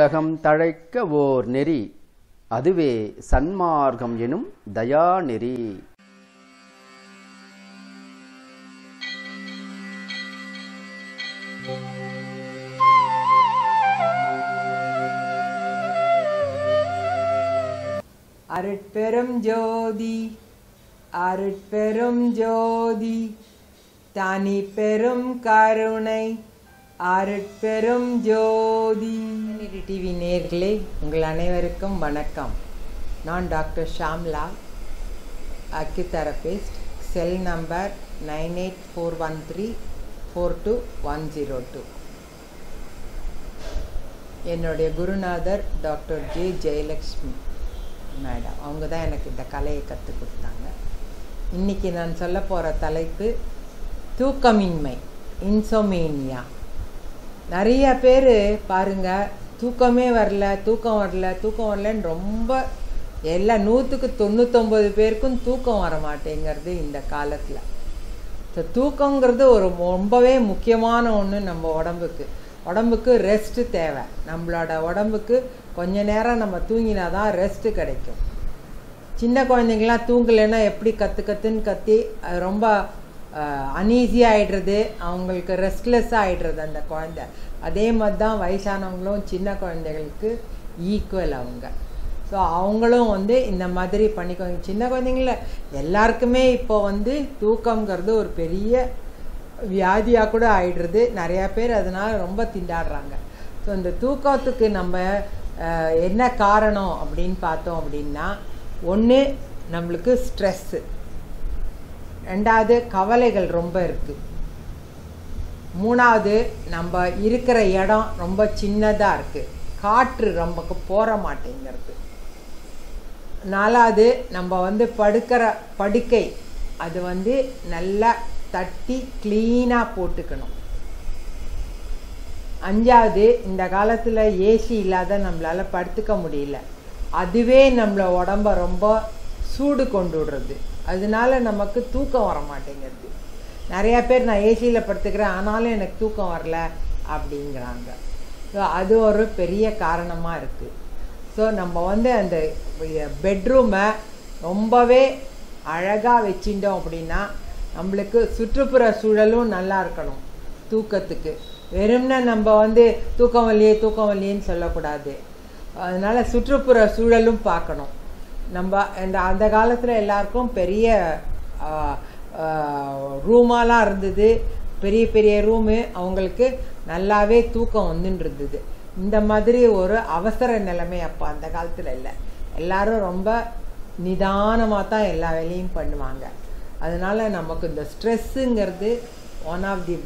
உலகம் தழைக்க ஓர் நெறி அதுவே சன்மார்க்கம் எனும் தயாநெறி அருட்பெரும் ஜோதி அருட்பெரும் ஜோதி தனி பெரும் கருணை அருட்பெரும் ஜோதி டிவி நேர்களே உங்கள் அனைவருக்கும் வணக்கம் நான் doctor Shamla acutherapist cell number nine eight four one three four two one zero two என்னுடைய குருநாதர் டாக்டர் ஜே ஜெயலக்ஷ்மி மேடம் அவங்க தான் எனக்கு இந்த கலையை கற்றுக் கொடுத்தாங்க இன்றைக்கி நான் சொல்ல போகிற தலைப்பு தூக்கமின்மை இன்சோமேனியா நிறைய பேர் பாருங்க தூக்கமே வரல தூக்கம் வரல தூக்கம் வரலன்னு ரொம்ப எல்லா நூற்றுக்கு தொண்ணூத்தொம்பது பேருக்கும் தூக்கம் வர மாட்டேங்கிறது இந்த காலத்தில் ஸோ தூக்கங்கிறது ஒரு ரொம்பவே முக்கியமான ஒன்று நம்ம உடம்புக்கு உடம்புக்கு ரெஸ்ட்டு தேவை நம்மளோட உடம்புக்கு கொஞ்ச நேரம் நம்ம தூங்கினா தான் ரெஸ்ட்டு கிடைக்கும் சின்ன குழந்தைங்களாம் தூங்கலைன்னா எப்படி கற்று கற்றுன்னு கத்தி அது ரொம்ப அன்ஈஸியாக ஆகிடுறது அவங்களுக்கு ரெஸ்ட்லெஸ்ஸாக ஆகிடுறது அந்த குழந்த அதே மாதிரி தான் வயசானவங்களும் சின்ன குழந்தைகளுக்கு ஈக்குவல் அவங்க ஸோ அவங்களும் வந்து இந்த மாதிரி பண்ணிக்குவாங்க சின்ன குழந்தைங்கள எல்லாருக்குமே இப்போ வந்து தூக்கங்கிறது ஒரு பெரிய வியாதியாக கூட ஆயிடுறது நிறையா பேர் அதனால் ரொம்ப திண்டாடுறாங்க ஸோ இந்த தூக்கத்துக்கு நம்ம என்ன காரணம் அப்படின்னு பார்த்தோம் அப்படின்னா ஒன்று நம்மளுக்கு ஸ்ட்ரெஸ்ஸு ரெண்டாவது கவலைகள் ரொம்ப இருக்குது மூணாவது நம்ம இருக்கிற இடம் ரொம்ப சின்னதாக இருக்குது காற்று நமக்கு போற மாட்டேங்கிறது நாலாவது நம்ம வந்து படுக்கிற படுக்கை அது வந்து நல்லா தட்டி க்ளீனாக போட்டுக்கணும் அஞ்சாவது இந்த காலத்தில் ஏசி இல்லாத நம்மளால் படுத்துக்க முடியல அதுவே நம்மளை உடம்ப ரொம்ப சூடு கொண்டு விடுறது அதனால நமக்கு தூக்கம் வர மாட்டேங்கிறது நிறையா பேர் நான் ஏசியில் படுத்துக்கிறேன் ஆனாலும் எனக்கு தூக்கம் வரல அப்படிங்கிறாங்க ஸோ அது ஒரு பெரிய காரணமாக இருக்குது ஸோ நம்ம வந்து அந்த பெட்ரூமை ரொம்பவே அழகாக வச்சுட்டோம் அப்படின்னா நம்மளுக்கு சுற்றுப்புற சூழலும் நல்லா இருக்கணும் தூக்கத்துக்கு வெறும்னா நம்ம வந்து தூக்கம் வரலையே தூக்கம் வரலையேன்னு சொல்லக்கூடாது அதனால் சுற்றுப்புற சூழலும் பார்க்கணும் நம்ம இந்த அந்த காலத்தில் எல்லாருக்கும் பெரிய ரூமாலாம் இருந்தது பெரிய பெரிய ரூமு அவங்களுக்கு நல்லாவே தூக்கம் வந்துன்னு இருந்தது இந்த மாதிரி ஒரு அவசர நிலைமை அப்போ அந்த காலத்தில் இல்லை எல்லாரும் ரொம்ப நிதானமாக தான் எல்லா வேலையும் பண்ணுவாங்க அதனால் நமக்கு இந்த ஸ்ட்ரெஸ்ஸுங்கிறது ஒன் ஆஃப் தி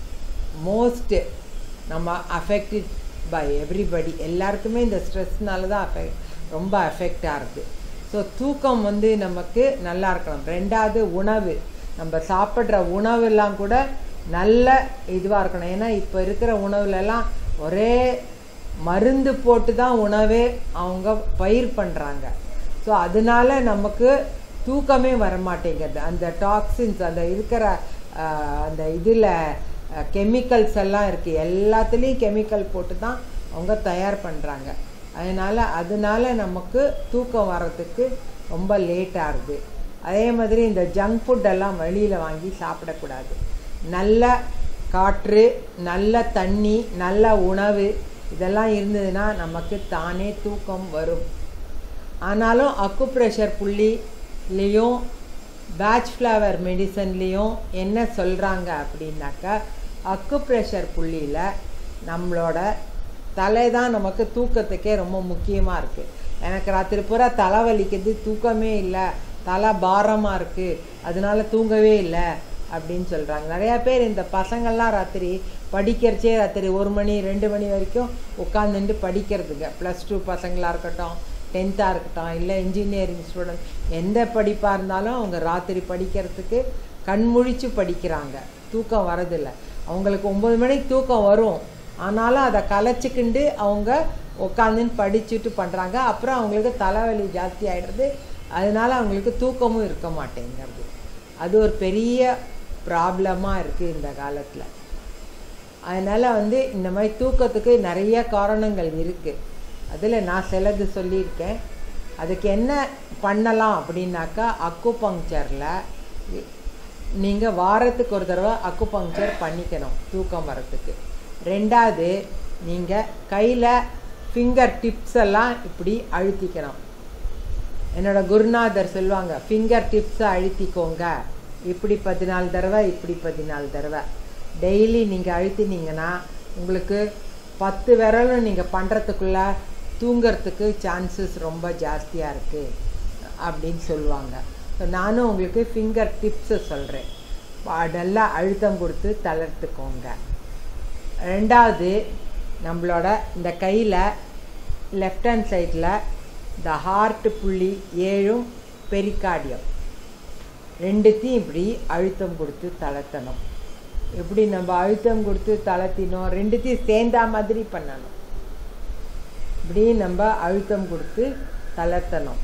மோஸ்ட் நம்ம அஃபெக்டட் பை எவ்ரிபடி எல்லாருக்குமே இந்த ஸ்ட்ரெஸ்னால தான் அஃபெக்ட் ரொம்ப அஃபெக்ட் ஆகுது ஸோ தூக்கம் வந்து நமக்கு நல்லா இருக்கணும் ரெண்டாவது உணவு நம்ம சாப்பிட்ற உணவுலாம் கூட நல்ல இதுவாக இருக்கணும் ஏன்னா இப்போ இருக்கிற உணவுலலாம் ஒரே மருந்து போட்டு தான் உணவே அவங்க பயிர் பண்ணுறாங்க ஸோ அதனால நமக்கு தூக்கமே வரமாட்டேங்கிறது அந்த டாக்ஸின்ஸ் அந்த இருக்கிற அந்த இதில் கெமிக்கல்ஸ் எல்லாம் இருக்குது எல்லாத்துலேயும் கெமிக்கல் போட்டு தான் அவங்க தயார் பண்ணுறாங்க அதனால் அதனால நமக்கு தூக்கம் வர்றதுக்கு ரொம்ப லேட் ஆகுது அதே மாதிரி இந்த ஜங்க் ஃபுட்டெல்லாம் வெளியில் வாங்கி சாப்பிடக்கூடாது நல்ல காற்று நல்ல தண்ணி நல்ல உணவு இதெல்லாம் இருந்ததுன்னா நமக்கு தானே தூக்கம் வரும் ஆனாலும் அக்கு ப்ரெஷர் புள்ளிலேயும் பேட்ச் ஃப்ளவர் மெடிசன்லேயும் என்ன சொல்கிறாங்க அப்படின்னாக்கா அக்கு ப்ரெஷர் புள்ளியில் நம்மளோட தலை தான் நமக்கு தூக்கத்துக்கே ரொம்ப முக்கியமாக இருக்குது எனக்கு ராத்திரி பூரா தலை வலிக்குது தூக்கமே இல்லை தலை பாரமாக இருக்குது அதனால தூங்கவே இல்லை அப்படின்னு சொல்கிறாங்க நிறையா பேர் இந்த பசங்கள்லாம் ராத்திரி படிக்கிறச்சே ராத்திரி ஒரு மணி ரெண்டு மணி வரைக்கும் உட்காந்துட்டு படிக்கிறதுங்க ப்ளஸ் டூ பசங்களாக இருக்கட்டும் டென்த்தாக இருக்கட்டும் இல்லை இன்ஜினியரிங் ஸ்டூடெண்ட் எந்த படிப்பாக இருந்தாலும் அவங்க ராத்திரி படிக்கிறதுக்கு கண்முழிச்சு படிக்கிறாங்க தூக்கம் வரதில்லை அவங்களுக்கு ஒம்பது மணிக்கு தூக்கம் வரும் ஆனாலும் அதை கலைச்சிக்கிண்டு அவங்க உட்காந்துன்னு படிச்சுட்டு பண்ணுறாங்க அப்புறம் அவங்களுக்கு தலைவலி ஜாஸ்தி ஆகிடுறது அதனால அவங்களுக்கு தூக்கமும் இருக்க மாட்டேங்கிறது அது ஒரு பெரிய ப்ராப்ளமாக இருக்குது இந்த காலத்தில் அதனால் வந்து இந்த மாதிரி தூக்கத்துக்கு நிறைய காரணங்கள் இருக்குது அதில் நான் சிலது சொல்லியிருக்கேன் அதுக்கு என்ன பண்ணலாம் அப்படின்னாக்கா அக்கு பங்க்சரில் நீங்கள் வாரத்துக்கு ஒரு தடவை அக்கு பங்க்சர் பண்ணிக்கணும் தூக்கம் வரத்துக்கு ரெண்டாவது நீங்கள் கையில் ஃபிங்கர் டிப்ஸ் எல்லாம் இப்படி அழுத்திக்கணும் என்னோட குருநாதர் சொல்லுவாங்க ஃபிங்கர் டிப்ஸை அழுத்திக்கோங்க இப்படி பதினாலு தடவை இப்படி பதினாலு தடவை டெய்லி நீங்கள் அழுத்தினீங்கன்னா உங்களுக்கு பத்து விரலும் நீங்கள் பண்ணுறதுக்குள்ள தூங்கிறதுக்கு சான்சஸ் ரொம்ப ஜாஸ்தியாக இருக்குது அப்படின்னு சொல்லுவாங்க ஸோ நானும் உங்களுக்கு ஃபிங்கர் டிப்ஸை சொல்கிறேன் நல்லா அழுத்தம் கொடுத்து தளர்த்துக்கோங்க ரெண்டாவது நம்மளோட இந்த கையில் லெஃப்ட் ஹேண்ட் சைடில் இந்த ஹார்ட் புள்ளி ஏழும் பெரிகார்டியம் ரெண்டுத்தையும் இப்படி அழுத்தம் கொடுத்து தளர்த்தணும் எப்படி நம்ம அழுத்தம் கொடுத்து தளர்த்தினோம் ரெண்டுத்தையும் சேர்ந்தா மாதிரி பண்ணணும் இப்படி நம்ம அழுத்தம் கொடுத்து தளர்த்தணும்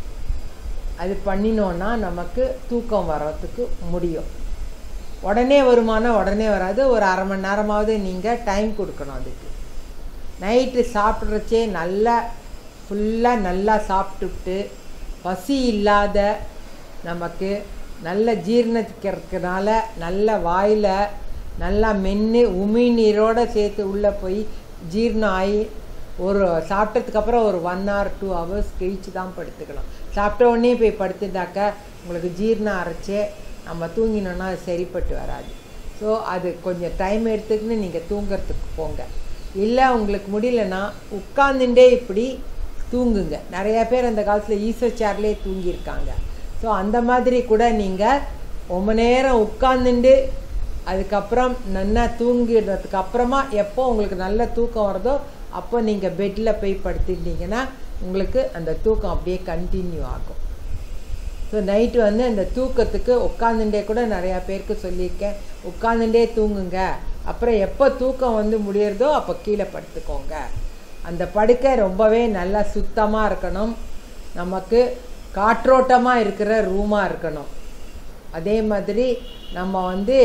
அது பண்ணினோன்னா நமக்கு தூக்கம் வர்றதுக்கு முடியும் உடனே வருமானா உடனே வராது ஒரு அரை மணி நேரமாவது நீங்கள் டைம் கொடுக்கணும் அதுக்கு நைட்டு சாப்பிட்றச்சே நல்லா ஃபுல்லாக நல்லா சாப்பிட்டுட்டு பசி இல்லாத நமக்கு நல்ல ஜீர்ணிக்கிறதுனால நல்ல வாயில் நல்லா மென்று உமிழ்நீரோடு சேர்த்து உள்ளே போய் ஜீரணம் ஆகி ஒரு சாப்பிட்டதுக்கப்புறம் ஒரு ஒன் ஹவர் டூ ஹவர்ஸ் கழித்து தான் படுத்துக்கலாம் சாப்பிட்ட உடனே போய் படுத்துட்டாக்க உங்களுக்கு ஜீரணம் அரைச்சே நம்ம தூங்கினோன்னா அது சரிப்பட்டு வராது ஸோ அது கொஞ்சம் டைம் எடுத்துக்கின்னு நீங்கள் தூங்கிறதுக்கு போங்க இல்லை உங்களுக்கு முடியலன்னா உட்காந்துட்டே இப்படி தூங்குங்க நிறையா பேர் அந்த காலத்தில் ஈசோ சேர்லேயே தூங்கியிருக்காங்க ஸோ அந்த மாதிரி கூட நீங்கள் ரொம்ப நேரம் உட்காந்துட்டு அதுக்கப்புறம் நல்லா தூங்கிடுறதுக்கு அப்புறமா எப்போ உங்களுக்கு நல்ல தூக்கம் வருதோ அப்போ நீங்கள் பெட்டில் போய் படுத்துட்டீங்கன்னா உங்களுக்கு அந்த தூக்கம் அப்படியே கண்டினியூ ஆகும் ஸோ நைட்டு வந்து அந்த தூக்கத்துக்கு உட்காந்துட்டே கூட நிறையா பேருக்கு சொல்லியிருக்கேன் உட்காந்துட்டே தூங்குங்க அப்புறம் எப்போ தூக்கம் வந்து முடியறதோ அப்போ கீழே படுத்துக்கோங்க அந்த படுக்கை ரொம்பவே நல்லா சுத்தமாக இருக்கணும் நமக்கு காற்றோட்டமாக இருக்கிற ரூமாக இருக்கணும் அதே மாதிரி நம்ம வந்து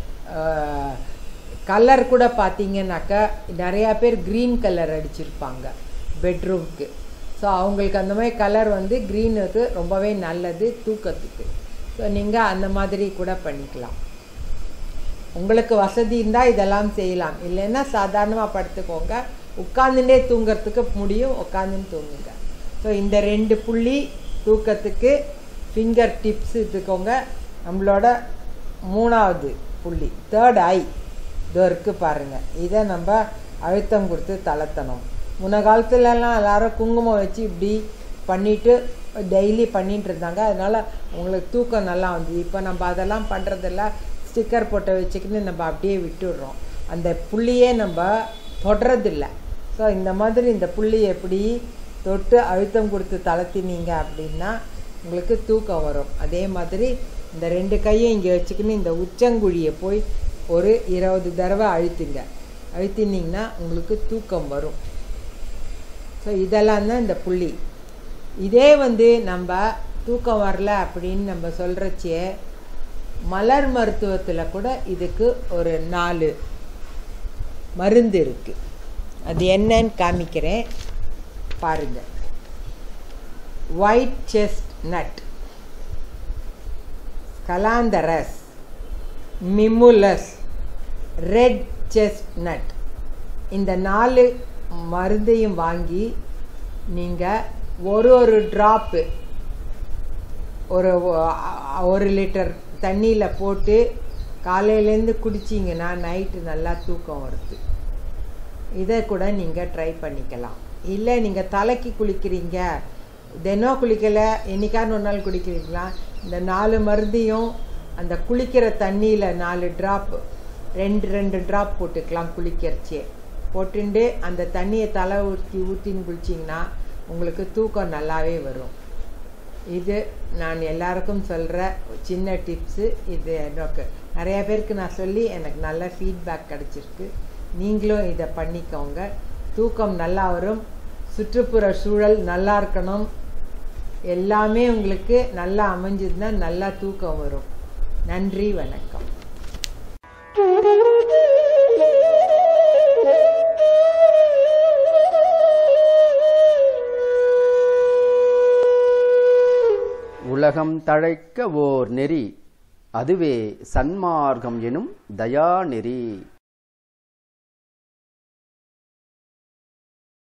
கலர் கூட பார்த்தீங்கன்னாக்கா நிறையா பேர் க்ரீன் கலர் அடிச்சிருப்பாங்க பெட்ரூம்க்கு ஸோ அவங்களுக்கு அந்த மாதிரி கலர் வந்து க்ரீனுக்கு ரொம்பவே நல்லது தூக்கத்துக்கு ஸோ நீங்கள் அந்த மாதிரி கூட பண்ணிக்கலாம் உங்களுக்கு வசதி இருந்தால் இதெல்லாம் செய்யலாம் இல்லைன்னா சாதாரணமாக படுத்துக்கோங்க உட்காந்துட்டே தூங்கிறதுக்கு முடியும் உட்காந்துன்னு தூங்குங்க ஸோ இந்த ரெண்டு புள்ளி தூக்கத்துக்கு ஃபிங்கர் டிப்ஸ் எடுத்துக்கோங்க நம்மளோட மூணாவது புள்ளி தேர்ட் ஐ இதோ இருக்குது பாருங்கள் இதை நம்ம அழுத்தம் கொடுத்து தளர்த்தணும் முன்ன காலத்துலலாம் எல்லாரும் குங்குமம் வச்சு இப்படி பண்ணிட்டு டெய்லி பண்ணிட்டு இருந்தாங்க அதனால உங்களுக்கு தூக்கம் நல்லா வந்து இப்போ நம்ம அதெல்லாம் பண்ணுறதில்ல ஸ்டிக்கர் போட்டு வச்சுக்கின்னு நம்ம அப்படியே விட்டுடுறோம் அந்த புள்ளியே நம்ம தொடுறதில்ல ஸோ இந்த மாதிரி இந்த புள்ளி எப்படி தொட்டு அழுத்தம் கொடுத்து தளர்த்தினீங்க அப்படின்னா உங்களுக்கு தூக்கம் வரும் அதே மாதிரி இந்த ரெண்டு கையை இங்கே வச்சுக்கின்னு இந்த உச்சங்குழியை போய் ஒரு இருபது தடவை அழுத்துங்க அழுத்தினீங்கன்னா உங்களுக்கு தூக்கம் வரும் ஸோ இதெல்லாம் தான் இந்த புள்ளி இதே வந்து நம்ம தூக்கம் வரல அப்படின்னு நம்ம சொல்கிறச்சே மலர் மருத்துவத்தில் கூட இதுக்கு ஒரு நாலு மருந்து இருக்குது அது என்னன்னு காமிக்கிறேன் பாருங்க ஒயிட் செஸ்ட் நட் கலாந்தரஸ் மிமுலஸ் ரெட் செஸ்ட் நட் இந்த நாலு மருந்தையும் வாங்கி நீங்கள் ஒரு ஒரு ட்ராப்பு ஒரு ஒரு லிட்டர் தண்ணியில் போட்டு காலையிலேருந்து குடிச்சிங்கன்னா நைட்டு நல்லா தூக்கம் வருது இதை கூட நீங்கள் ட்ரை பண்ணிக்கலாம் இல்லை நீங்கள் தலைக்கு குளிக்கிறீங்க தினம் குளிக்கலை என்னைக்கான்னு ஒரு நாள் குளிக்கிறீங்களா இந்த நாலு மருந்தையும் அந்த குளிக்கிற தண்ணியில் நாலு ட்ராப் ரெண்டு ரெண்டு ட்ராப் போட்டுக்கலாம் குளிக்கிறச்சே போட்டுண்டு அந்த தண்ணியை தலை ஊற்றி ஊற்றின்னு குளிச்சிங்கன்னா உங்களுக்கு தூக்கம் நல்லாவே வரும் இது நான் எல்லாருக்கும் சொல்கிற சின்ன டிப்ஸு இது எனக்கு நிறையா பேருக்கு நான் சொல்லி எனக்கு நல்ல ஃபீட்பேக் கிடச்சிருக்கு நீங்களும் இதை பண்ணிக்கோங்க தூக்கம் நல்லா வரும் சுற்றுப்புற சூழல் நல்லா இருக்கணும் எல்லாமே உங்களுக்கு நல்லா அமைஞ்சதுன்னா நல்லா தூக்கம் வரும் நன்றி வணக்கம் உலகம் தழைக்க ஓர் நெறி அதுவே சன்மார்க்கம் எனும் தயாநெறி